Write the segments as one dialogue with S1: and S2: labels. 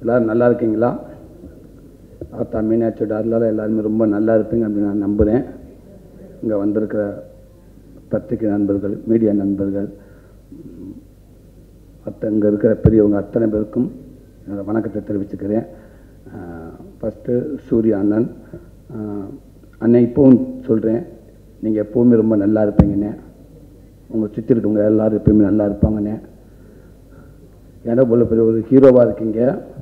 S1: எல்லோரும் நல்லா இருக்கீங்களா ஆத்தா மீனாட்சியோட அருளால் எல்லாருமே ரொம்ப நல்லா இருப்பீங்க அப்படின்னு நான் நம்புகிறேன் இங்கே வந்திருக்கிற பத்திரிகை நண்பர்கள் மீடியா நண்பர்கள் ம், அத்த இங்கே இருக்கிற பெரியவங்க அத்தனை பேருக்கும் என்னோட வணக்கத்தை தெரிவிச்சுக்கிறேன் ஃபஸ்ட்டு சூர்யா அண்ணன் ஆஹ், அண்ணன் இப்போவும் சொல்கிறேன் நீங்கள் எப்போவுமே ரொம்ப நல்லா இருப்பீங்கண்ணே உங்களை சுற்றி இருக்கவங்க எல்லாரும் எப்பவுமே நல்லா இருப்பாங்கண்ணே ஏன்னா போல பெரிய ஒரு ஹீரோவாக இருக்கீங்க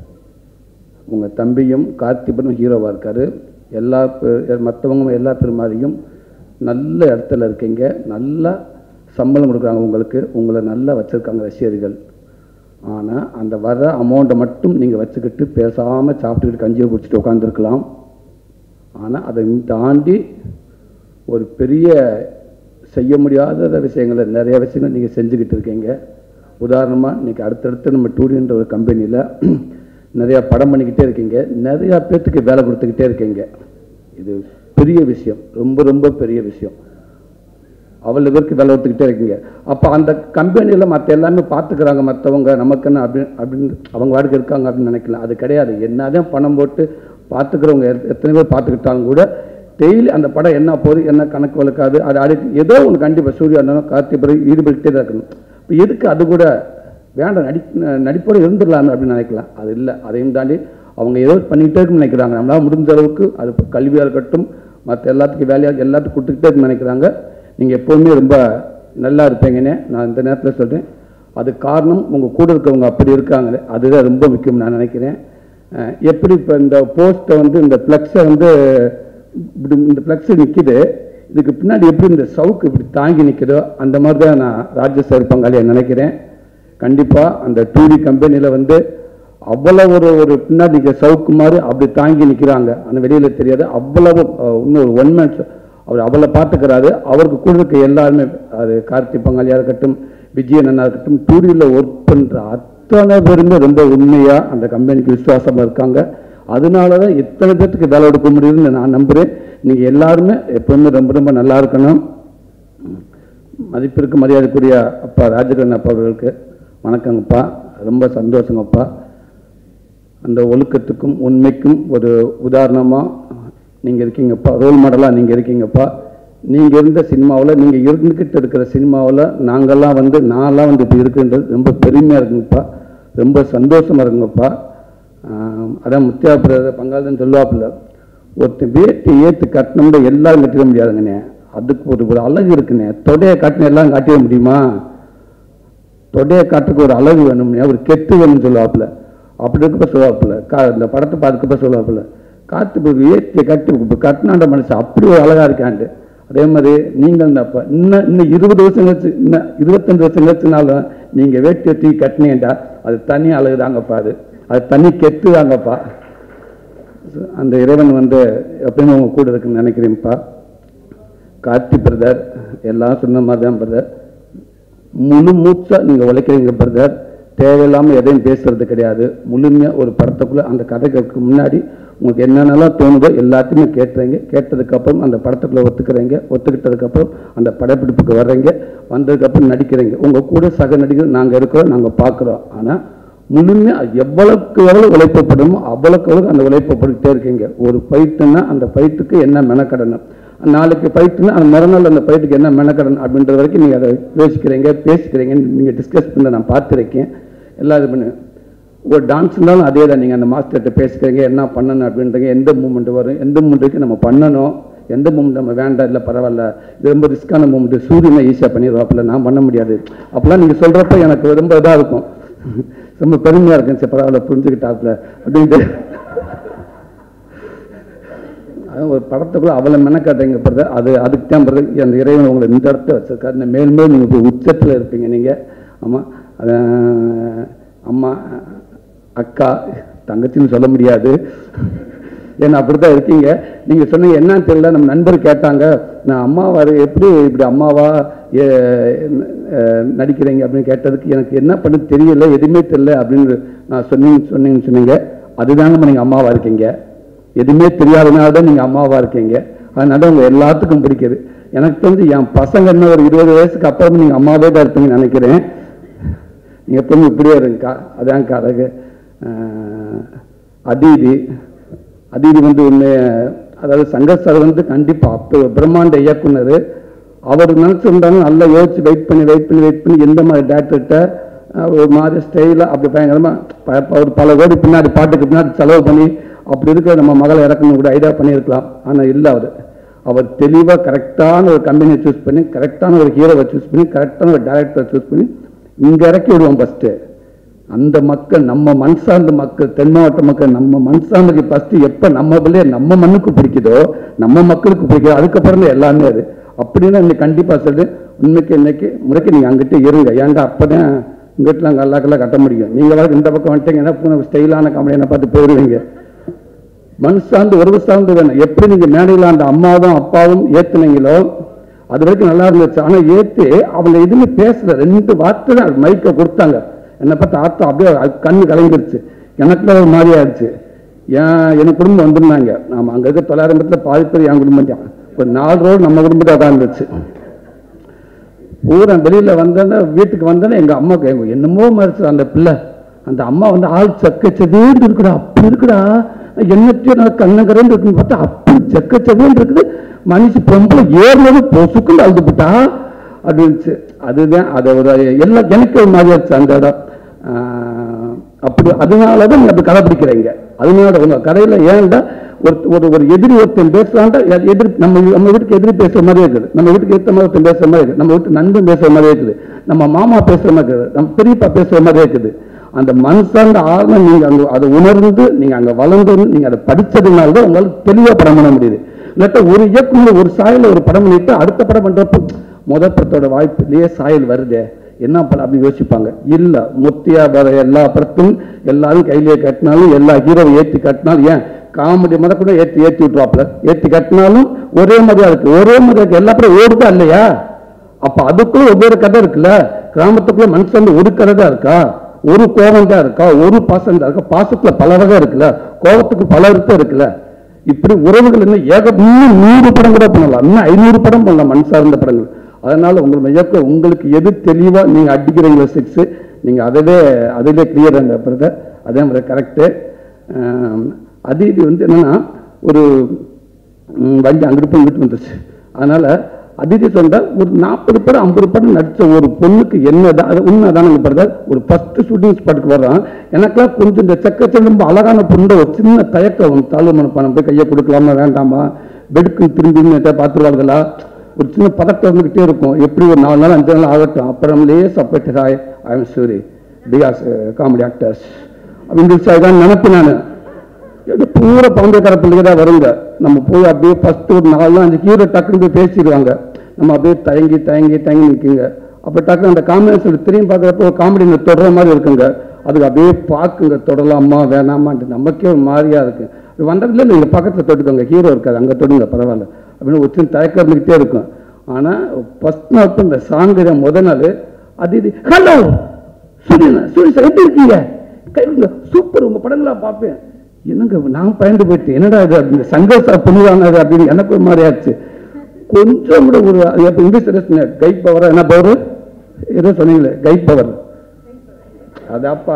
S1: உங்கள் தம்பியும் கார்த்திபனும் ஹீரோவாக இருக்கார் எல்லா மற்றவங்க எல்லா பேர் மாதிரியும் நல்ல இடத்துல இருக்கீங்க நல்லா சம்பளம் கொடுக்குறாங்க உங்களுக்கு உங்களை நல்லா வச்சுருக்காங்க ரசிகர்கள் ஆனால் அந்த வர அமௌண்ட்டை மட்டும் நீங்கள் வச்சுக்கிட்டு பேசாமல் சாப்பிட்டுக்கிட்டு கஞ்சியை குடிச்சிட்டு உட்காந்துருக்கலாம் ஆனால் அதை தாண்டி ஒரு பெரிய செய்ய முடியாத விஷயங்களை நிறைய விஷயங்கள் நீங்கள் செஞ்சுக்கிட்டு இருக்கீங்க உதாரணமாக இன்றைக்கி அடுத்தடுத்து நம்ம டூடின்ற ஒரு கம்பெனியில் நிறையா படம் பண்ணிக்கிட்டே இருக்கீங்க நிறையா பேர்த்துக்கு வேலை கொடுத்துக்கிட்டே இருக்கீங்க இது பெரிய விஷயம் ரொம்ப ரொம்ப பெரிய விஷயம் அவ்வளோ பேருக்கு வேலை கொடுத்துக்கிட்டே இருக்கீங்க அப்போ அந்த கம்பெனியில் மற்ற எல்லாமே பார்த்துக்கிறாங்க மற்றவங்க நமக்குன்னு அப்படின்னு அப்படின்னு அவங்க வாடகை இருக்காங்க அப்படின்னு நினைக்கலாம் அது கிடையாது என்னதான் பணம் போட்டு பார்த்துக்கிறவங்க எத்த- எத்தனை பேர் பார்த்துக்கிட்டாலும் கூட டெய்லி அந்த படம் என்ன போகுது என்ன கணக்கு வழக்காது அது அடுத்து ஏதோ ஒன்று கண்டிப்பாக சூர்யா அண்ணனும் கார்த்திபுரம் ஈடுபட்டுட்டே தான் இருக்கணும் இப்போ எதுக்கு அது கூட வேண்டாம் நடி நடிப்போடு இருந்துடலாமே அப்படின்னு நினைக்கலாம் அது இல்லை அதையும் தாண்டி அவங்க ஏதோ பண்ணிக்கிட்டே இருக்குன்னு நினைக்கிறாங்க நம்மளால் முடிஞ்ச அளவுக்கு அது கல்வியாக இருக்கட்டும் மற்ற எல்லாத்துக்கும் வேலையாக எல்லாத்துக்கும் கொடுத்துக்கிட்டே இருக்குன்னு நினைக்கிறாங்க நீங்கள் எப்போவுமே ரொம்ப நல்லா இருப்பீங்கன்னே நான் இந்த நேரத்தில் சொல்கிறேன் அது காரணம் உங்கள் கூட இருக்கவங்க அப்படி இருக்காங்களே அதுதான் ரொம்ப முக்கியம் நான் நினைக்கிறேன் அஹ் எப்படி இப்போ இந்த போஸ்ட்டை வந்து இந்த ஃப்ளெக்ஸை வந்து இப்படி இந்த ஃப்ளெக்ஸ் நிற்கிது இதுக்கு பின்னாடி எப்படி இந்த சவுக்கு இப்படி தாங்கி நிற்குதோ அந்த மாதிரி தான் நான் ராஜ்யசபா பங்காளியை நினைக்கிறேன் கண்டிப்பாக அந்த டூடி கம்பெனியில் வந்து அவ்வளவு ஒரு ஒரு பின்னாடி நிற்கிற சவுக்கு மாதிரி அப்படி தாங்கி நிற்கிறாங்க ஆனால் வெளியில் தெரியாது அவ்வளவு அஹ், இன்னும் ஒரு ஒன் மேன் அவர் அவளை பார்த்துக்கிறாரு அவருக்கு கூட இருக்க எல்லாருமே அது கார்த்தி பங்காளியாக இருக்கட்டும் விஜயன் அண்ணா இருக்கட்டும் டூடியில் ஒர்க் பண்ணுற அத்தனை பேருமே ரொம்ப உண்மையாக அந்த கம்பெனிக்கு விசுவாசமாக இருக்காங்க அதனால தான் இத்தனை பேர்த்துக்கு வேலை கொடுக்க முடியுதுன்னு நான் நம்புகிறேன் நீங்கள் எல்லாருமே எப்பவுமே ரொம்ப ரொம்ப நல்லா இருக்கணும் மதிப்பிற்கு மரியாதைக்குரிய அப்பா ராஜகரன் அப்பா அவர்களுக்கு வணக்கங்கப்பா ரொம்ப சந்தோஷங்கப்பா அந்த ஒழுக்கத்துக்கும் உண்மைக்கும் ஒரு உதாரணமாக நீங்கள் இருக்கீங்கப்பா ரோல் மாடலாக நீங்கள் இருக்கீங்கப்பா நீங்கள் இருந்த சினிமாவில் நீங்கள் இருந்துக்கிட்டு இருக்கிற சினிமாவில் நாங்கள்லாம் வந்து நான்லாம் வந்து இப்போ இருக்குன்றது ரொம்ப பெருமையாக இருக்குங்கப்பா ரொம்ப சந்தோஷமாக இருக்குங்கப்பா ஆம், அதான் முத்தியாபுர பங்காளன் சொல்லுவாப்புல ஒருத்தன் வேட்டி ஏற்று கட்டினோம்னா எல்லாரும் கட்டிட முடியாதுங்கண்ணே அதுக்கு ஒரு ஒரு அழகு இருக்குண்ணே தொடையை காட்டின எல்லாம் காட்டிட முடியுமா தொடையை காட்டுக்கு ஒரு அழகு வேணும்னே ஒரு கெட்டு வேணும்னு சொல்லுவாப்புல அப்படி இருக்கப்ப சொல்லுவாப்புல கா இந்த படத்தை பார்த்துக்கப்ப சொல்லுவாப்புல காத்து இப்போ ஏற்றிய கட்டு இப்போ கட்டினாண்ட மனுஷன் அப்படி ஒரு அழகா இருக்காண்டு அதே மாதிரி நீங்கள் இந்த அப்ப இன்னும் இன்னும் இருபது வருஷம் கழிச்சு இன்னும் இருபத்தஞ்சு வருஷம் கழிச்சுனாலும் நீங்கள் வேட்டி தூக்கி கட்டினீங்கடா அது தனி அழகு தாங்கப்பா அது அது தனி கெட்டு தாங்கப்பா அந்த இறைவன் வந்து எப்பயுமே உங்க கூட இருக்குன்னு நினைக்கிறேன்ப்பா கார்த்தி பிரதர் எல்லாம் சொன்ன மாதிரி தான் பிரதர் முழு மூச்சா நீங்க உழைக்கிறீங்க பிரதர் தேவையில்லாம எதையும் பேசுறது கிடையாது முழுமையா ஒரு படத்துக்குள்ள அந்த கதைக்கு முன்னாடி உங்களுக்கு என்னென்னலாம் தோணுதோ எல்லாத்தையுமே கேட்டுறீங்க கேட்டதுக்கப்புறம் அந்த படத்துக்குள்ள ஒத்துக்கிறீங்க ஒத்துக்கிட்டதுக்கப்புறம் அந்த படப்பிடிப்புக்கு வர்றீங்க வந்ததுக்கப்புறம் நடிக்கிறீங்க உங்க கூட சக நடிகர் நாங்க இருக்கிறோம் நாங்க பார்க்குறோம் ஆனா முழுமையா எவ்வளவுக்கு எவ்வளவு உழைப்பப்படுமோ அவ்வளவுக்கு எவ்வளவு அந்த உழைப்பட்டுக்கிட்டே இருக்கீங்க ஒரு ஃபைட்டுன்னா அந்த ஃபைட்டுக்கு என்ன மெனக்கடணும் நாளைக்கு ஃபைட்டுன்னா அந்த மறுநாள் அந்த ஃபைட்டுக்கு என்ன மெனக்கடன் அப்படின்ற வரைக்கும் நீங்கள் அதை யோசிக்கிறீங்க பேசிக்கிறீங்க நீங்கள் டிஸ்கஸ் பண்ண நான் பார்த்துருக்கேன் எல்லாம் இது பண்ணு ஒரு டான்ஸ் இருந்தாலும் அதே தான் நீங்கள் அந்த மாஸ்டர்கிட்ட பேசிக்கிறீங்க என்ன பண்ணணும் அப்படின்றீங்க எந்த மூமெண்ட் வரும் எந்த மூமெண்ட்டுக்கு நம்ம பண்ணணும் எந்த மூமெண்ட் நம்ம வேண்டாம் இல்லை பரவாயில்ல இது ரொம்ப ரிஸ்க்கான மூமெண்ட் சூரியனை ஈஸியாக பண்ணிடுவாப்பில்ல நான் பண்ண முடியாது அப்போல்லாம் நீங்கள் சொல்கிறப்ப எனக்கு ரொம்ப இதாக இருக்கும் ரொம்ப பெருமையாக இருக்கும் சரி பரவாயில்ல புரிஞ்சுக்கிட்டாப்புல அப்படின்ட்டு அதான் ஒரு படத்துக்குள்ள அவ்வளோ மெனக்காட்டுங்க பிரதர் அது அதுக்கு தான் பிரதர் அந்த இறைவன் உங்களை இந்த இடத்த வச்சிருக்காரு இந்த மேல் மேல் நீங்கள் போய் உச்சத்தில் இருப்பீங்க நீங்கள் ஆமாம் அதான் அம்மா அக்கா தங்கச்சின்னு சொல்ல முடியாது ஏன்னா அப்படி தான் இருக்கீங்க நீங்கள் சொன்னீங்க என்னன்னு தெரியல நம்ம நண்பர் கேட்டாங்க நான் அம்மாவா இரு- எப்படி இப்படி அம்மாவா ஏ, அஹ், நடிக்கிறீங்க அப்படின்னு கேட்டதுக்கு எனக்கு என்ன பண்ண தெரியல எதுவுமே தெரியல அப்படின்னு நான் சொன்னீங்க சொன்னீங்கன்னு சொன்னீங்க அதுதாங்க நீங்கள் அம்மாவா இருக்கீங்க எதுவுமே தெரியாதனால தான் நீங்கள் அம்மாவா இருக்கீங்க அதனால உங்க எல்லாத்துக்கும் பிடிக்குது எனக்கு தெரிஞ்சு என் பசங்க என்ன ஒரு இருபது வயசுக்கு அப்புறம் நீங்கள் அம்மாவே தான் இருப்பீங்கன்னு நினைக்கிறேன் நீங்கள் எப்பவுமே இப்படியே இருங்கக்கா அதான்க்கா அழகு அஹ், அதீதி அதீதி வந்து உண்மைய அதாவது சங்கர் சார் வந்து கண்டிப்பாக அப்போ பிரம்மாண்ட இயக்குனர் அவர் நினச்சிருந்தாலும் நல்லா யோசிச்சு வெயிட் பண்ணி வெயிட் பண்ணி வெயிட் பண்ணி எந்த மாதிரி டேரக்டர்கிட்ட ஒரு மாதிரி ஸ்டைலாக அப்படி பயங்கரமாக ஒரு பல கோடி பின்னாடி பாட்டுக்கு பின்னாடி செலவு பண்ணி அப்படி இருக்க நம்ம மகளை இறக்கணும் கூட ஐடியா பண்ணியிருக்கலாம் ஆனால் இல்லை அவர் அவர் தெளிவாக கரெக்டான ஒரு கம்பெனியை சூஸ் பண்ணி கரெக்டான ஒரு ஹீரோவை சூஸ் பண்ணி கரெக்டான ஒரு டேரக்டரை சூஸ் பண்ணி இங்கே இறக்கி விடுவோம் ஃபஸ்ட்டு அந்த மக்கள் நம்ம மண் சார்ந்த மக்கள் தென் மாவட்ட மக்கள் நம்ம மண் சார்ந்தக்கு ஃபஸ்ட்டு எப்போ நம்ம பிள்ளைய நம்ம மண்ணுக்கு பிடிக்குதோ நம்ம மக்களுக்கு பிடிக்குதோ அதுக்கப்புறம் தான் எல்லாமே அது அப்படின்னு இன்னைக்கு கண்டிப்பாக சொல்லு உண்மைக்கு இன்னைக்கு முறைக்கு நீங்கள் அங்கிட்ட இருங்க ஏங்க அப்போ தான் இங்கிட்டலாம் கல்லாக்கெல்லாம் கட்ட முடியும் நீங்கள் வர இந்த பக்கம் வந்துட்டீங்கன்னா ஸ்டைலான காமெடியை பார்த்து போயிடுவீங்க மண் சார்ந்து உறவு சார்ந்து வேணும் எப்படி நீங்க மேடையில் அந்த அம்மாவும் அப்பாவும் ஏத்துனீங்களோ அது வரைக்கும் நல்லா இருந்துச்சு ஆனா ஏத்து அவங்க எதுவுமே பேசல ரெண்டு வார்த்தை தான் மைக்கை கொடுத்தாங்க என்னை பார்த்து ஆத்தா அப்படியே அது கண்ணு கலங்கிருச்சு எனக்குள்ள ஒரு மாதிரி ஆயிடுச்சு ஏன் என் குடும்பம் வந்திருந்தாங்க நாம அங்க இருக்க தொள்ளாயிரத்துல பாதி பேர் என் குடும்பம் தான் ஒரு நாலு ரோடு நம்ம குடும்பத்தை தான் இருந்துச்சு பூரா வெளியில வந்தேன்னா வீட்டுக்கு வந்தேன்னா எங்க அம்மா கேட்கும் என்னமோ மறைச்சு அந்த பிள்ளை அந்த அம்மா வந்து ஆள் சக்கச்சதேன்னு இருக்குடா அப்படி இருக்குடா என்னத்தையும் நான் கண்ணங்கரன்னு இருக்குன்னு பார்த்தா அப்படி சக்கச்சதேன்னு இருக்குது மனுஷி பொம்பளை ஏறினது பொசுக்குன்னு அழுது போட்டா அப்படின்ச்சு அதுதான் அதை ஒரு எல்லாம் எனக்கு ஒரு மாதிரி ஆச்சு அந்த இடம் ஆஹ் அப்படி அதனால தான் நீங்க அப்படி கடைப்பிடிக்கிறீங்க அதனால உங்க கடையில ஏன்டா ஒரு ஒரு ஒரு எதிரி ஒருத்தன் பேசுறான்டா எ- எதிரி நம்ம நம்ம வீட்டுக்கு எதிரி பேசுற மாதிரி இருக்குது நம்ம வீட்டுக்கு ஏத்த மாதிரி ஒருத்தன் பேசுற மாதிரி இருக்குது நம்ம வீட்டு நண்பன் பேசுற மாதிரி இருக்குது நம்ம மாமா பேசுற மாதிரி இருக்குது நம்ம பெரியப்பா பேசுற மாதிரி இருக்குது அந்த மண் சார்ந்த ஆர்வம் நீங்க அங்க அதை உணர்ந்து நீங்க அங்க வளர்ந்து நீங்க அதை படிச்சதுனால தான் உங்களுக்கு தெளிவா படம் பண்ண முடியுது இல்லாட்ட ஒரு இயக்குனர் ஒரு சாயல ஒரு படம் பண்ணிட்டு அடுத்த படம் பண்றப்ப முதல் படத்தோட வாய்ப்புலயே சாயல் வருதே என்ன படம் அப்படி யோசிப்பாங்க இல்ல முத்தியா வர எல்லா படத்தும் எல்லாரும் கையிலேயே கட்டினாலும் எல்லா ஹீரோவை ஏத்தி கட்டினாலும் ஏன் காமெடி முத கூட ஏத்தி ஏத்தி விட்டுருவாப்ல ஏத்தி கட்டினாலும் ஒரே மாதிரியா இருக்கு ஒரே மாதிரியா இருக்கு எல்லா படம் ஓடுதா இல்லையா அப்ப அதுக்குள்ள ஒவ்வொரு கதை இருக்குல்ல கிராமத்துக்குள்ள மனுஷன் ஒரு கதை தான் இருக்கா ஒரு கோபம் தான் இருக்கா ஒரு பாசம் தான் இருக்கா பாசத்துல பல வகை இருக்குல்ல கோபத்துக்கு பல அர்த்தம் இருக்குல்ல இப்படி உறவுகள் இன்னும் ஏக இன்னும் நூறு படம் கூட பண்ணலாம் இன்னும் ஐநூறு படம் பண்ணலாம் மண் சார்ந்த படங்கள் அதனால உங்கள் இயக்க உங்களுக்கு எது தெளிவா நீங்க அடிக்கிறீங்களோ சிக்ஸ் நீங்க அதவே அதிலே கிளியர் அந்த பிரதர் அதே மாதிரி கரெக்டு அது இது வந்து என்னன்னா ஒரு ம், வண்டி அங்கிட்டு போய் இங்கிட்டு வந்துருச்சு அதனால அதிதி சொன்னால் ஒரு நாற்பது படம் ஐம்பது படம் நடிச்ச ஒரு பொண்ணுக்கு என்னதான் அது உண்மைதானங்க பிரதர் ஒரு ஃபர்ஸ்ட் ஷூட்டிங் ஸ்பாட்டுக்கு வர்றான் எனக்கெல்லாம் கொஞ்சம் இந்த செக்க ரொம்ப அழகான பொண்ணு ஒரு சின்ன தயக்கம் தாழ்வு மனப்பானம் போய் கையை கொடுக்கலாமா வேண்டாமா பெடுக்கு திரும்பி பார்த்துருவாங்களா ஒரு சின்ன பதட்டம் இருந்துகிட்டே இருக்கும் எப்படி ஒரு நாலு நாள் அஞ்சு நாள் ஆகட்டும் அப்புறம் லேஸ் அப்பட்டு hi I am Soori because comedy actors அப்படின்னு தான் நினைப்பேன் நான் இது பூரா பவுண்டக்கார பிள்ளைங்க தான் வருங்க நம்ம போய் அப்படியே ஃபர்ஸ்ட் ஒரு நாலு அஞ்சு ஹீரோ டக்குன்னு போய் பேசிடுவாங்க நம்ம அப்படியே தயங்கி தயங்கி தயங்கி நிற்குங்க அப்போ டக்குனு அந்த காம்பினேஷன் திரும்பி பார்க்குறப்போ ஒரு காமெடி தொடர மாதிரி இருக்குங்க அதுக்கு அப்படியே பார்க்குங்க தொடலாமா வேணாமான்ட்டு நமக்கே ஒரு மாதிரியா இருக்கு இது வந்ததில்ல நீங்கள் பக்கத்தில் தொட்டுக்கோங்க ஹீரோ இருக்காது அங்கே தொடுங்க பரவாயில்ல அப்படின்னு ஒரு சின்ன தயக்கம் இருந்துக்கிட்டே இருக்கும் ஆனால் ஃபர்ஸ்ட் நாள் இந்த சாங்கிற முத நாள் அது இது ஹலோ சூரியன் சூரியன் சார் எப்படி இருக்கீங்க கை கொடுங்க சூப்பர் உங்க படங்களா பார்ப்பேன் என்னங்க நான் பயந்து போயிட்டேன் என்னடா இது அப்படின்னு சங்கர் சார் பண்ணுவாங்க அது அப்படின்னு எனக்கு ஒரு மாதிரி ஆச்சு கொஞ்சம் கூட ஒரு அது எப்போ இங்கிலீஷ் கை பவர் என்ன பவர் ஏதோ சொன்னீங்களே கை பவர் அது அப்பா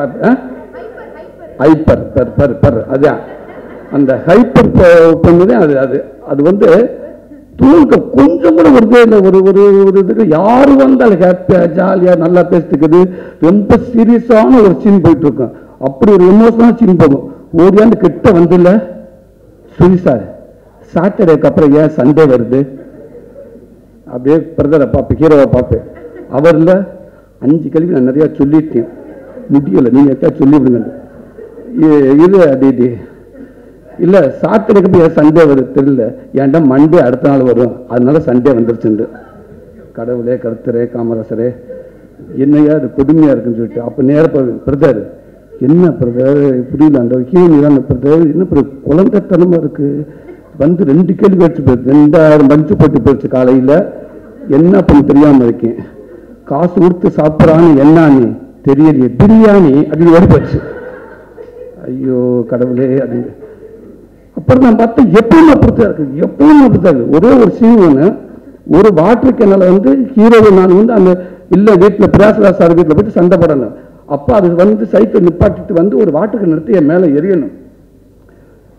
S1: ஹைப்பர் பர் பர் பர் அதான் அந்த ஹைப்பர் பண்ணது அது அது அது வந்து தூங்க கொஞ்சம் கூட ஒரு இல்லை ஒரு ஒரு ஒரு இதுக்கு யாரு வந்தாலும் ஹாப்பியாக ஜாலியாக நல்லா பேசிட்டுக்குது ரொம்ப சீரியஸான ஒரு சீன் போயிட்டு இருக்கும் அப்படி ஒரு எமோஷனான சீன் போகும் ஓடியாந்து கிட்ட வந்துல சுரி சார் சாட்டர்டேக்கு அப்புறம் ஏன் சண்டே வருது அப்படியே பிரதரை பார்ப்பேன் ஹீரோவை பார்ப்பேன் அவரில் அஞ்சு கேள்வி நான் நிறையா சொல்லிட்டேன் முடியலை நீங்கள் எக்கா சொல்லி விடுங்க இ- இது அடி இல்லை சாட்டர்டேக்கு போய் ஏன் சண்டே வருது தெரியல ஏன்டா மண்டே அடுத்த நாள் வரும் அதனால சண்டே வந்துருச்சுண்டு கடவுளே கருத்தரே காமராசரே என்னையா அது கொடுமையாக இருக்குன்னு சொல்லிட்டு அப்போ நேர பிரதர் என்ன பிரதர் புரியல அந்த ஹீரோனி தான் பிரதர் என்ன பிரதர் குழந்தைத்தனமாக இருக்கு வந்து ரெண்டு கேள்வி வச்சு போயிடுச்சு ரெண்டாயிரம் பஞ்சு போட்டு போயிடுச்சு காலையில் என்ன பண்ண தெரியாமல் இருக்கேன் காசு கொடுத்து சாப்பிட்றான்னு என்ன நீ தெரியலையே பிரியாணி அப்படின்னு ஓடி போச்சு ஐயோ கடவுளே அது அப்புறம் நான் பார்த்தா எப்பவும் அப்படித்தான் இருக்கு எப்பவும் அப்படித்தான் இருக்கு ஒரே ஒரு சீன் ஒன்று ஒரு வாட்டர் கேனல வந்து ஹீரோவை நான் வந்து அந்த இல்ல வீட்டில் பிராசராஜ் சார் வீட்டில் போயிட்டு சண்டை போடணும் அப்போ அது வந்து சைக்கிள் நிப்பாட்டிட்டு வந்து ஒரு வாட்டர் கேன் எடுத்து என் மேலே எரியணும்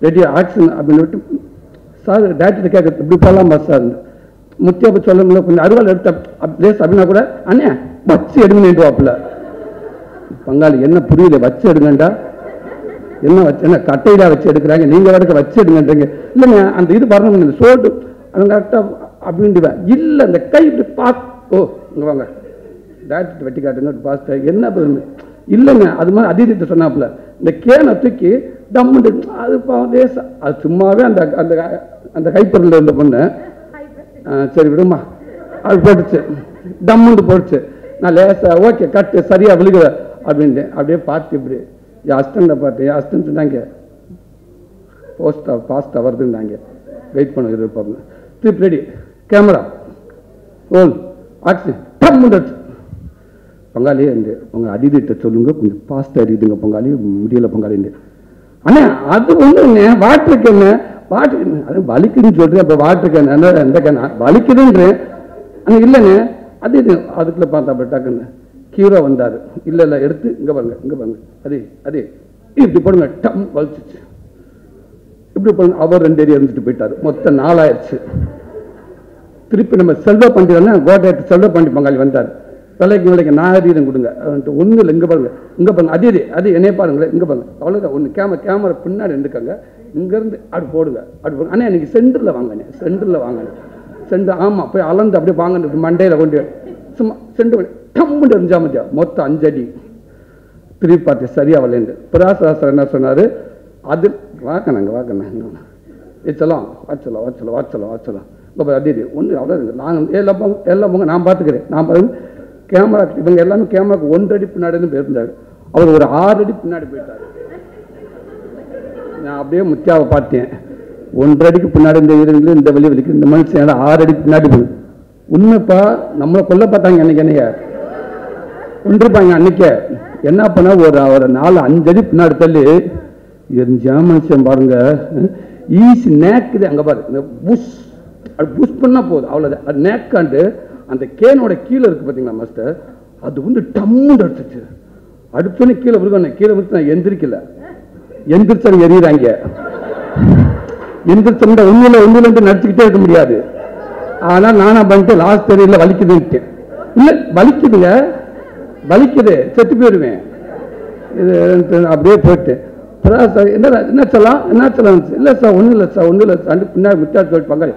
S1: ரெடி ஆக்ஷன் அப்படின்னு விட்டு சார் டேரக்டர் கேட்க இப்படி போகலாமா சார் முத்தியா போய் சொல்ல முடியல கொஞ்சம் அருவாள் எடுத்த லேஸ் அப்படின்னா கூட அண்ணே வச்சு எடுங்கன்னு வாப்புல பங்காளி என்ன புரியல வச்சு எடுங்கண்டா என்ன வச்சு என்ன கட்டையில வச்சு எடுக்கிறாங்க நீங்க வடக்க வச்சு எடுங்கன்றீங்க இல்லைங்க அந்த இது வரணும் இந்த சோடு அவங்க கரெக்டா அப்படின்ட்டுவேன் இல்ல இந்த கை இப்படி பாத் ஓ இங்க வாங்க டேரக்டர் வெட்டி காட்டுங்க பாஸ்டர் என்ன பண்ணுங்க இல்லைங்க அது மாதிரி அதீதத்தை சொன்னாப்புல இந்த கேனை தூக்கி டம்முண்டு அது பாவம் லேசா அது சும்மாவே அந்த அந்த அந்த கைப்பொருள் இருந்த பொண்ணு ஆ, சரி விடுமா அது போட்டுச்சு டம்முண்டு போட்டுச்சு நான் லேசா ஓகே கட்டு சரியா விழுகுத அப்படின்ட்டு அப்படியே பார்த்து இப்படி என் அஸ்டண்ட பார்த்து என் அஸ்டன் சொன்னாங்க போஸ்டா பாஸ்டா வருதுன்னாங்க வெயிட் பண்ண இருப்பாங்க திருப்பி ரெடி கேமரா ரோல் ஆக்ஷன் டம்முண்டு பங்காளி இந்த உங்க அதிதிட்ட சொல்லுங்க கொஞ்சம் பாஸ்டா எரியுதுங்க பங்காளி முடியல பங்காளின்னு அண்ணா அது ஒண்ணுங்க வாட்டருக்கு என்ன வாட்டருக்கு என்ன? அது வலிக்குதுன்னு சொல்றேன் அப்ப வாட்டருக்கு என்ன எந்த கண்ணா வலிக்குதுன்றேன் அண்ணா இல்லைங்க அது இது அதுக்குள்ள பார்த்தா அப்ப டக்குன்னு ஹீரோ வந்தாரு இல்ல இல்ல எடுத்து இங்க பாருங்க இங்க பாருங்க அதே அதே இப்படி போடுங்க டம் வலிச்சிச்சு இப்படி போடுங்க அவர் ரெண்டு ஏரியா இருந்துட்டு போயிட்டாரு மொத்தம் நாலாயிருச்சு திருப்பி நம்ம செல்வ பண்டிகை கோட்டையத்து செல்வ பண்டி பங்காளி வந்தார் விலைக்கு விலைக்கு நான் அதீதம் கொடுங்க ஒன்றும் இல்லை இங்கே பாருங்க இங்கே பாருங்க அதே இது அது என்னைய பாருங்களேன் இங்கே பாருங்க அவ்வளோதான் ஒன்று கேமரா கேமரா பின்னாடி எடுக்காங்க இங்கேருந்து அப்படி போடுங்க அப்படி போடுங்க அண்ணா எனக்கு சென்டரில் வாங்கண்ணே சென்டரில் வாங்கண்ணே சென்டர் ஆமாம் போய் அளந்து அப்படியே வாங்க மண்டையில் கொண்டு போய். சும்மா சென்டர் டம்முண்டு எரிஞ்சா மத்தியா மொத்தம் அஞ்சடி திருப்பி பார்த்து சரியா வரலேந்து பிராசாஸ்திரம் என்ன சொன்னார் அது வாக்கணாங்க வாக்கணாங்க வச்சலாம் வச்சலாம் வச்சலாம் வச்சலாம் வச்சலாம் இப்போ அதே ஒன்று அவ்வளோ நாங்கள் எல்லாம் போங்க எல்லாம் போங்க நான் பார்த்துக்கிறேன் நான் பார்த்து கேமரா இவங்க எல்லாமே கேமராக்கு ஒன்றரை அடி பின்னாடி இருந்து போயிருந்தாரு அவர் ஒரு ஆறு அடி பின்னாடி போயிட்டார் நான் அப்படியே முத்தியாவை பார்த்தேன் ஒன்றரை அடிக்கு பின்னாடி இந்த வீரங்களும் இந்த வழி வலிக்கு இந்த மனுஷன் ஆறு அடி பின்னாடி போகுது உண்மைப்பா நம்மளை கொல்ல பார்த்தாங்க அன்னைக்கு என்னைய கொண்டிருப்பாங்க அன்னைக்கே என்ன பண்ண ஒரு ஒரு நாலு அஞ்சு அடி பின்னாடி தள்ளி எரிஞ்சா மனுஷன் பாருங்க ஈஸி நேக்குது அங்க பாரு இந்த புஷ் அது புஷ் பண்ணா போதும் அவ்வளவுதான் அது நேக்காண்டு அந்த கேனோட கீழே இருக்கு பாத்தீங்களா மாஸ்டர் அது வந்து டம்முன்னு அடிச்சிச்சு அடிச்சோன்னே கீழே விழுகணும் கீழே விழுத்து நான் எந்திரிக்கல எந்திரிச்சு எறிகிறாங்க எந்திரிச்சோம்னா ஒண்ணுல ஒண்ணுல இருந்து நடிச்சுக்கிட்டே இருக்க முடியாது ஆனா நானா பண்ணிட்டு லாஸ்ட் தெரியல வலிக்குதுன்ட்டு இல்ல வலிக்குதுங்க வலிக்குது செத்து போயிடுவேன் இது அப்படியே போயிட்டு அப்புறம் சார் என்ன என்ன சொல்லலாம் என்ன சொல்லலாம் இல்லை சார் ஒன்றும் இல்லை சார் ஒன்றும் இல்லை சார் பின்னாடி முட்டாள் சொல்லிட்டு பங்காளி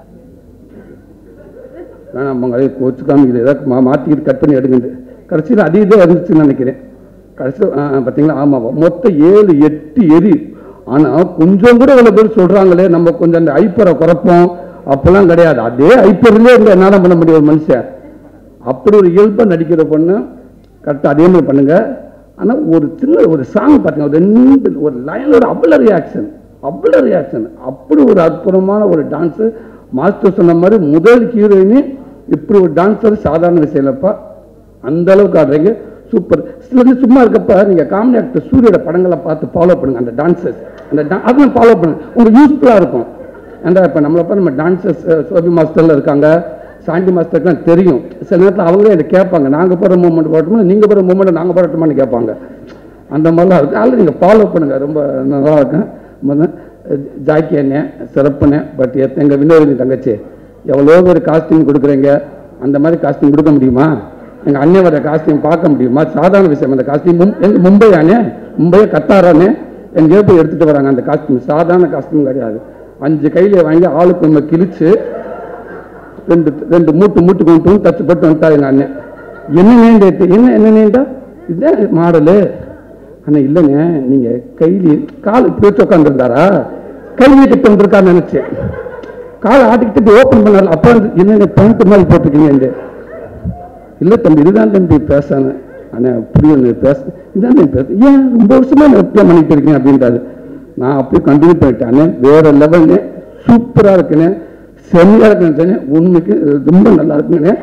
S1: வேணாம் பங்காளி கோச்சு காமிக்குது ஏதாவது மா மாற்றிக்கிட்டு கட் பண்ணி எடுக்குது கடைசியில் அதே இதே இருந்துச்சுன்னு நினைக்கிறேன் கடைசியில் பார்த்தீங்களா ஆமாம் மொத்தம் ஏழு எட்டு எரி ஆனால் கொஞ்சம் கூட இவ்வளோ பேர் சொல்கிறாங்களே நம்ம கொஞ்சம் அந்த ஐப்பரை குறைப்போம் அப்போல்லாம் கிடையாது அதே ஐப்பர்லேயே இருந்து என்ன பண்ண முடியும் ஒரு மனுஷன் அப்படி ஒரு இயல்பாக நடிக்கிற பொண்ணு கரெக்டாக அதே மாதிரி பண்ணுங்க ஆனால் ஒரு சின்ன ஒரு சாங் பார்த்தீங்க ஒரு ரெண்டு ஒரு லைனோட அவ்வளோ ரியாக்ஷன் அவ்வளோ ரியாக்ஷன் அப்படி ஒரு அற்புதமான ஒரு டான்ஸு மாஸ்டர் சொன்ன மாதிரி முதல் ஹீரோயினி இப்படி ஒரு டான்ஸர் சாதாரண விஷயம் இல்லைப்பா அந்த அளவுக்கு ஆடுறீங்க சூப்பர் சில சும்மா இருக்கப்ப நீங்க காமெடி ஆக்டர் சூரியோட படங்களை பார்த்து ஃபாலோ பண்ணுங்க அந்த டான்சஸ் அந்த da- அதெல்லாம் ஃபாலோ பண்ணுங்க உங்களுக்கு யூஸ்ஃபுல்லாக இருக்கும் ஏன்டா இப்போ நம்மளை பார்த்து நம்ம டான்சஸ் சோபி மாஸ்டர்ல இருக்காங்க சாண்டி மாஸ்டருக்குலாம் தெரியும் சில நேரத்தில் அவங்களே என்ன கேட்பாங்க நாங்கள் போகிற மூமெண்ட் போடட்டுமா நீங்கள் போகிற மூமெண்ட் நாங்கள் போடட்டுமான்னு கேட்பாங்க அந்த மாதிரிலாம் இருக்கு அதில் நீங்கள் ஃபாலோ பண்ணுங்க ரொம்ப நல்லா இருக்கும் முதல்ல ஜாக்கி அண்ணே சிறப்புண்ணே பட் எங்கள் வினோதினி தங்கச்சி எவ்வளோ பேர் காஸ்டியூம் கொடுக்குறீங்க அந்த மாதிரி காஸ்டியூம் கொடுக்க முடியுமா எங்கள் அண்ணன் வர காஸ்டியூம் பார்க்க முடியுமா சாதாரண விஷயம் அந்த காஸ்டியூம் எங்க மும்பை அண்ணே மும்பையை கத்தாரானே எங்கேயோ போய் எடுத்துகிட்டு வராங்க அந்த காஸ்டியூம் சாதாரண காஸ்டியூம் கிடையாது அஞ்சு கையில வாங்கி ஆளுக்கு நம்ம கிழிச்சு ரெண்டு ரெண்டு மூட்டு மூட்டு கொண்டு தச்சு போட்டு வந்துட்டாரு எங்க அண்ணன் என்ன நேண்டு என்ன என்ன நேண்டா இதுதான் மாடலு அண்ணா இல்லைங்க நீங்க கைலி கால் இப்படி வச்சு உட்காந்துருந்தாரா கை நீட்டிட்டு வந்திருக்கான்னு நினைச்சேன் காலை ஆட்டிக்கிட்டு ஓப்பன் பண்ணாரு அப்ப வந்து என்னங்க பேண்ட் மாதிரி போட்டிருக்கீங்க இல்ல தம்பி இதுதான் தம்பி பேசானேன் அண்ணா புரியும் பேச இதான் தம்பி பேச ஏன் ரொம்ப வருஷமா நெருப்பியா பண்ணிட்டு இருக்கேன் அப்படின்றாரு நான் அப்படியே கண்டினியூ பண்ணிட்டேன் அண்ணே வேற லெவல்னு சூப்பரா இருக்குண்ணே செம்மையா இருக்குன்னு உண்மைக்கு ரொம்ப நல்லா இருக்குங்கண்ணே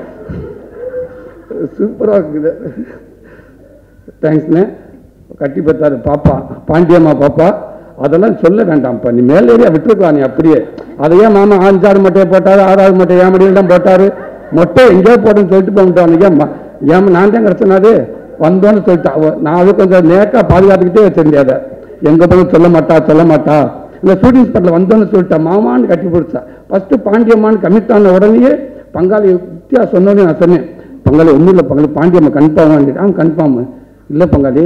S1: சூப்பரா இருக்குது தேங்க்ஸ்ண்ணே கட்டி பார்த்தாரு பாப்பா பாண்டியம்மா பாப்பா அதெல்லாம் சொல்ல வேண்டாம்ப்பா நீ மேலே ஏறியா விட்டுருக்கலாம் நீ அப்படியே அதையே மாமா அஞ்சாறு மட்டையை போட்டாரு ஆறாவது மட்டை ஏன் மடியில் தான் போட்டாரு மொட்டை எங்கேயோ போட்டுன்னு சொல்லிட்டு போட்டான் ஏன் ஏன் நான் தான் கிடச்சினாது வந்தோன்னு சொல்லிட்டா அவ நான் அது கொஞ்சம் நேக்கா பாதுகாத்துக்கிட்டே வச்சிருந்தேன் அதை எங்க போய் சொல்ல மாட்டா சொல்ல மாட்டா இந்த ஷூட்டிங் ஸ்பாட்டில் வந்தோன்னு சொல்லிட்டா மாமான்னு கட்டி பிடிச்சா ஃபஸ்ட்டு பாண்டியம்மான்னு கமிட் ஆன உடனேயே பங்காளி வித்தியா சொன்னோன்னே நான் சொன்னேன் பங்காளி ஒன்றும் இல்லை பங்காளி பாண்டியம்மா கன்ஃபார்ம் ஆ கன்ஃபார்ம் இல்லை பங்காளி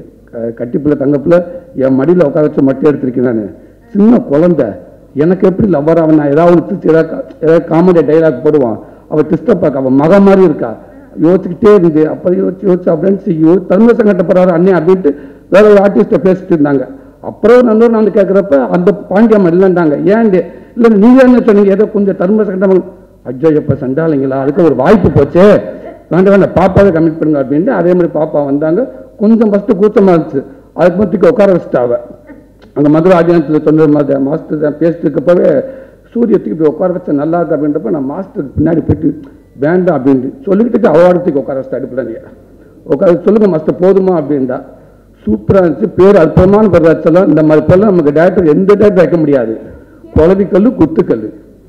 S1: க- கட்டிப்புல தங்கப்புல என் மடியில் உட்கார வச்சு மட்டி எடுத்திருக்கேன் நான் சின்ன குழந்தை எனக்கு எப்படி லவ்வர் அவன் நான் ஏதாவது ஒன்று ஏதாவது ஏதாவது காமெடி டைலாக் போடுவான் அவள் டிஸ்டர்ப் பார்க்க அவன் மக மாதிரி இருக்கா யோசிச்சுக்கிட்டே இருந்து அப்போ யோசிச்சு யோசிச்சு அப்படின்னு செய்யோ தர்ம சங்கடப்படுறாரு அண்ணே அப்படின்ட்டு வேற ஒரு ஆர்டிஸ்ட்டை பேசிட்டு இருந்தாங்க அப்புறம் நண்பர் நான் வந்து கேட்குறப்ப அந்த பாண்டியம் இல்லைன்றாங்க ஏன் இல்லை நீங்கள் என்ன சொன்னீங்க ஏதோ கொஞ்சம் தர்ம சங்கடம் அஜோ எப்போ சண்டாளிங்களா அதுக்கு ஒரு வாய்ப்பு போச்சே வேண்டாம் வேண்டாம் பாப்பாவை கமிட் பண்ணுங்க அப்படின்ட்டு அதே மாதிரி பாப்பா வந்தாங்க கொஞ்சம் ஃபஸ்ட்டு கூச்சமாக இருந்துச்சு அதுக்கு மட்டும் உட்கார வச்சுட்டாவ அங்கே மதுரை ஆடியன்ஸில் சொன்ன மாதிரி மாஸ்டர் தான் பேசிட்டு இருக்கப்பவே சூரியத்துக்கு போய் உட்கார வச்சா நல்லா இருக்கு அப்படின்றப்ப நான் மாஸ்டருக்கு பின்னாடி போயிட்டு வேண்டாம் அப்படின்ட்டு சொல்லிக்கிட்டு அவார்டத்துக்கு உட்கார வச்சுட்டு அடுப்பில் நீ உட்கார சொல்லுங்க மாஸ்டர் போதுமா அப்படின்டா சூப்பராக இருந்துச்சு பேர் அற்புதமான பேர் வச்சலாம் இந்த மாதிரி பேர்லாம் நமக்கு டேரக்டர் எந்த டேரக்டர் வைக்க முடியாது குளவிக்கல் குத்துக்கல்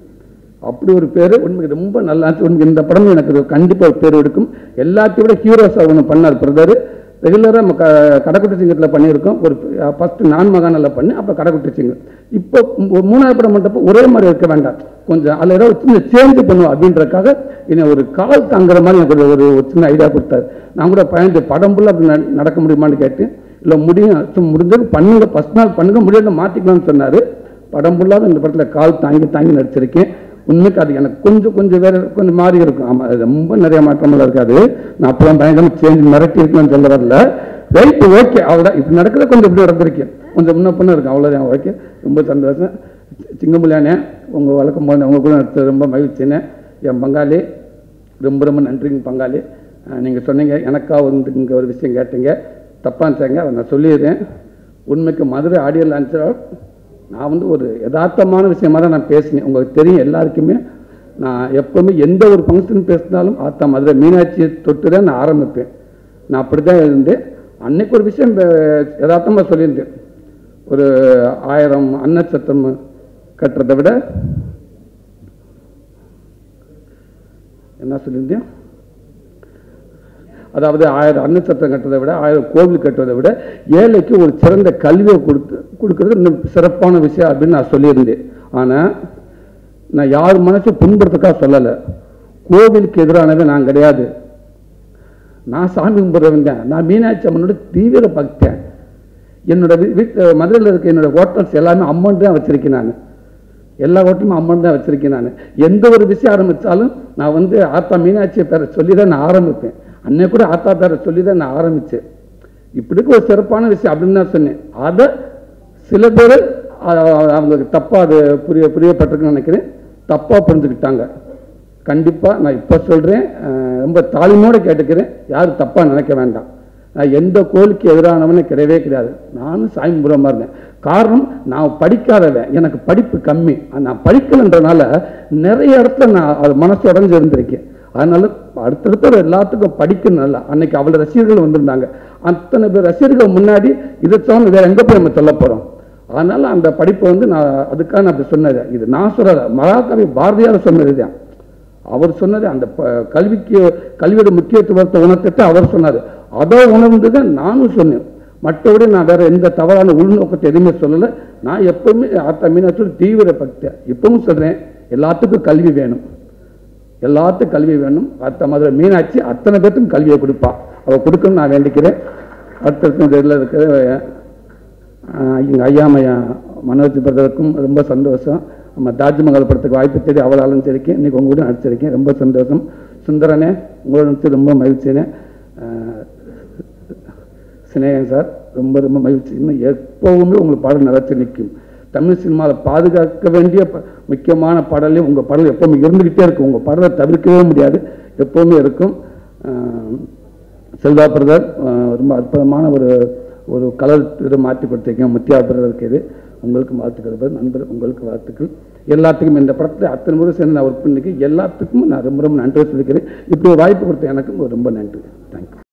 S1: அப்படி ஒரு பேர் உண்மைக்கு ரொம்ப நல்லா இருந்துச்சு உண்மைக்கு இந்த படம் எனக்கு ஒரு கண்டிப்பா ஒரு பேர் எடுக்கும் எல்லாத்தையும் விட ஹீரோஸாக ஒன்று பண்ணார் பிரதர் ரெகுலராக நம்ம க கடைக்குட்டி சிங்கத்தில் பண்ணியிருக்கோம் ஒரு ஃபர்ஸ்ட் நான் மகானில் பண்ணி அப்புறம் கடைக்குட்டி சிங்கம் இப்போ மூ- மூணாவது படம் மட்டும் ஒரே மாதிரி இருக்க வேண்டாம் கொஞ்சம் அதில் ஏதாவது ஒரு சின்ன சேஞ்ச் பண்ணுவோம் அப்படின்றக்காக என்னை ஒரு கால் தாங்குற மாதிரி எனக்கு ஒரு ஒரு சின்ன ஐடியா கொடுத்தாரு நான் கூட பயந்து படம் ஃபுல்லாக அப்படி நட- நடக்க முடியுமான்னு கேட்டேன் இல்லை முடியும் சும்மா முடிஞ்சது பண்ணுங்க ஃபஸ்ட் நாள் பண்ணுங்க முடியாத மாற்றிக்கலாம்னு சொன்னார் படம் ஃபுல்லாக இந்த படத்தில் கால் தாங்கி தாங்கி நடிச்சிருக்கேன் உண்மைக்கு அது எனக்கு கொஞ்சம் கொஞ்சம் வேற கொஞ்சம் மாறி இருக்கும் ஆமாம் அது ரொம்ப நிறைய மாற்றமெல்லாம் இருக்காது நான் அப்பெல்லாம் பயங்கரமாக சேஞ்ச் மிரட்டி இருக்கணும்னு சொல்ல வரல ரைட்டு ஓகே அவ்வளோதான் இப்படி நடக்கிறத கொஞ்சம் இப்படி நடந்திருக்கேன் கொஞ்சம் முன்ன பொண்ணு இருக்கும் அவ்வளோதான் ஓகே ரொம்ப சந்தோஷம் சிங்கம்புலியானே உங்கள் வழக்கம் போன உங்கள் கூட நடத்தது ரொம்ப மகிழ்ச்சினே என் பங்காளி ரொம்ப ரொம்ப நன்றிங்க பங்காளி நீங்கள் சொன்னீங்க எனக்கா வந்து இங்கே ஒரு விஷயம் கேட்டீங்க தப்பாக இருந்துச்சாங்க அதை நான் சொல்லிடுறேன் உண்மைக்கு மதுரை ஆடியோ லான்ச்சில் நான் வந்து ஒரு யதார்த்தமான விஷயமா தான் நான் பேசினேன் உங்களுக்கு தெரியும் எல்லாருக்குமே நான் எப்போவுமே எந்த ஒரு ஃபங்க்ஷன் பேசினாலும் ஆத்தா மதுரை மீனாட்சியை தொட்டு தான் நான் ஆரம்பிப்பேன் நான் அப்படி தான் இருந்தேன் அன்னைக்கு ஒரு விஷயம் யதார்த்தமாக சொல்லியிருந்தேன் ஒரு ஆயிரம் அன்னச்சத்தம் கட்டுறதை விட என்ன சொல்லியிருந்தேன் அதாவது ஆயிரம் அன்னச்சத்திரம் கட்டுறதை விட ஆயிரம் கோவில் கட்டுவதை விட ஏழைக்கு ஒரு சிறந்த கல்வியை கொடுத்து கொடுக்கறது இன்னும் சிறப்பான விஷயம் அப்படின்னு நான் சொல்லியிருந்தேன் ஆனால் நான் யார் மனசு புண்படுறதுக்காக சொல்லலை கோவிலுக்கு எதிரானவே நான் கிடையாது நான் சாமி கும்பிட்றவன் தான் நான் மீனாட்சி அம்மனோட தீவிர பக்தன் என்னோட வீ- வீட்டு மதுரையில் இருக்க என்னோட ஹோட்டல்ஸ் எல்லாமே அம்மன் தான் வச்சிருக்கேன் நான் எல்லா ஹோட்டலும் அம்மன் தான் வச்சிருக்கேன் நான் எந்த ஒரு விஷயம் ஆரம்பித்தாலும் நான் வந்து ஆத்தா மீனாட்சி பேரை சொல்லி தான் நான் ஆரம்பிப்பேன் அன்னை கூட ஆத்தா பேரை சொல்லி தான் நான் ஆரம்பித்தேன் இப்படிக்கு ஒரு சிறப்பான விஷயம் அப்படின்னு தான் சொன்னேன் அதை சில பேர் அவங்களுக்கு தப்பாக அது புரிய புரியப்பட்டிருக்குன்னு நினைக்கிறேன் தப்பாக புரிஞ்சுக்கிட்டாங்க கண்டிப்பாக நான் இப்போ சொல்கிறேன் ரொம்ப தாழ்மையோடு கேட்டுக்கிறேன் யாரும் தப்பாக நினைக்க வேண்டாம் நான் எந்த கோயிலுக்கு எதிரானவனே கிடையவே கிடையாது நானும் சாமி கும்பிட்ற இருந்தேன் காரணம் நான் படிக்காதவன் எனக்கு படிப்பு கம்மி நான் படிக்கலைன்றனால நிறைய இடத்துல நான் அது மனசு உடஞ்சு இருந்திருக்கேன் அதனால அடுத்தடுத்த எல்லாத்துக்கும் படிக்கணும் நல்லா அன்னைக்கு அவ்வளோ ரசிகர்கள் வந்திருந்தாங்க அத்தனை பேர் ரசிகர்கள் முன்னாடி இதை சொன்ன வேற எங்கே போய் நம்ம சொல்ல போகிறோம் அதனால அந்த படிப்பை வந்து நான் அதுக்காக நான் அப்படி சொன்னது இது நான் சொல்லலை மகாகவி பாரதியார் சொன்னது தான் அவர் சொன்னது அந்த ப- கல்விக்கு கல்வியோட முக்கியத்துவத்தை உணர்த்திட்டு அவர் சொன்னார் அதை உணர்ந்து தான் நானும் சொன்னேன் மற்றபடி நான் வேற எந்த தவறான உள்நோக்கத்தை எதுவுமே சொல்லலை நான் எப்பவுமே ஆத்தா மீனாட்சி தீவிர பக்தன் இப்பவும் சொல்றேன் எல்லாத்துக்கும் கல்வி வேணும் எல்லாத்துக்கும் கல்வி வேணும் அத்த மதுரை மீனாட்சி அத்தனை பேர்த்துக்கும் கல்வியை கொடுப்பா அவள் கொடுக்கணும்னு நான் வேண்டிக்கிறேன் அடுத்தடுத்து இதில் இருக்கிற எங்கள் ஐயாமையா மனோஜ் பிரதருக்கும் ரொம்ப சந்தோஷம் நம்ம தாஜ்மஹால் படத்துக்கு வாய்ப்பு தேடி அவளாலும் சரிக்கேன் இன்னைக்கு உங்க கூட நடிச்சிருக்கேன் ரொம்ப சந்தோஷம் சுந்தரனே உங்களோட நடிச்சு ரொம்ப மகிழ்ச்சினே ஆஹ் சினேகன் சார் ரொம்ப ரொம்ப மகிழ்ச்சி இன்னும் எப்பவுமே உங்களுக்கு பாடல் நிலச்சி நிற்கும் தமிழ் சினிமாவில் பாதுகாக்க வேண்டிய ப- முக்கியமான பாடலே உங்கள் பாடல் எப்பவுமே இருந்துக்கிட்டே இருக்கும் உங்கள் பாடலை தவிர்க்கவே முடியாது எப்பவுமே இருக்கும் ஆஹ் செல்வா பிரதர் ஆஹ் ரொம்ப அற்புதமான ஒரு ஒரு கலர் இதை மாற்றி கொடுத்துருக்கீங்க முத்தியா பிரதருக்கு இது உங்களுக்கு வாழ்த்துக்கள் brother. நண்பர் உங்களுக்கு வாழ்த்துக்கள் எல்லாத்துக்கும் இந்த படத்தில் அத்தனை முறை சேர்ந்து நான் ஒர்க் பண்ணிக்க எல்லாத்துக்கும் நான் ரொம்ப ரொம்ப நன்றி சொல்லிக்கிறேன் இப்படி ஒரு வாய்ப்பு கொடுத்த எனக்கும் ரொம்ப நன்றி தேங்க்யூ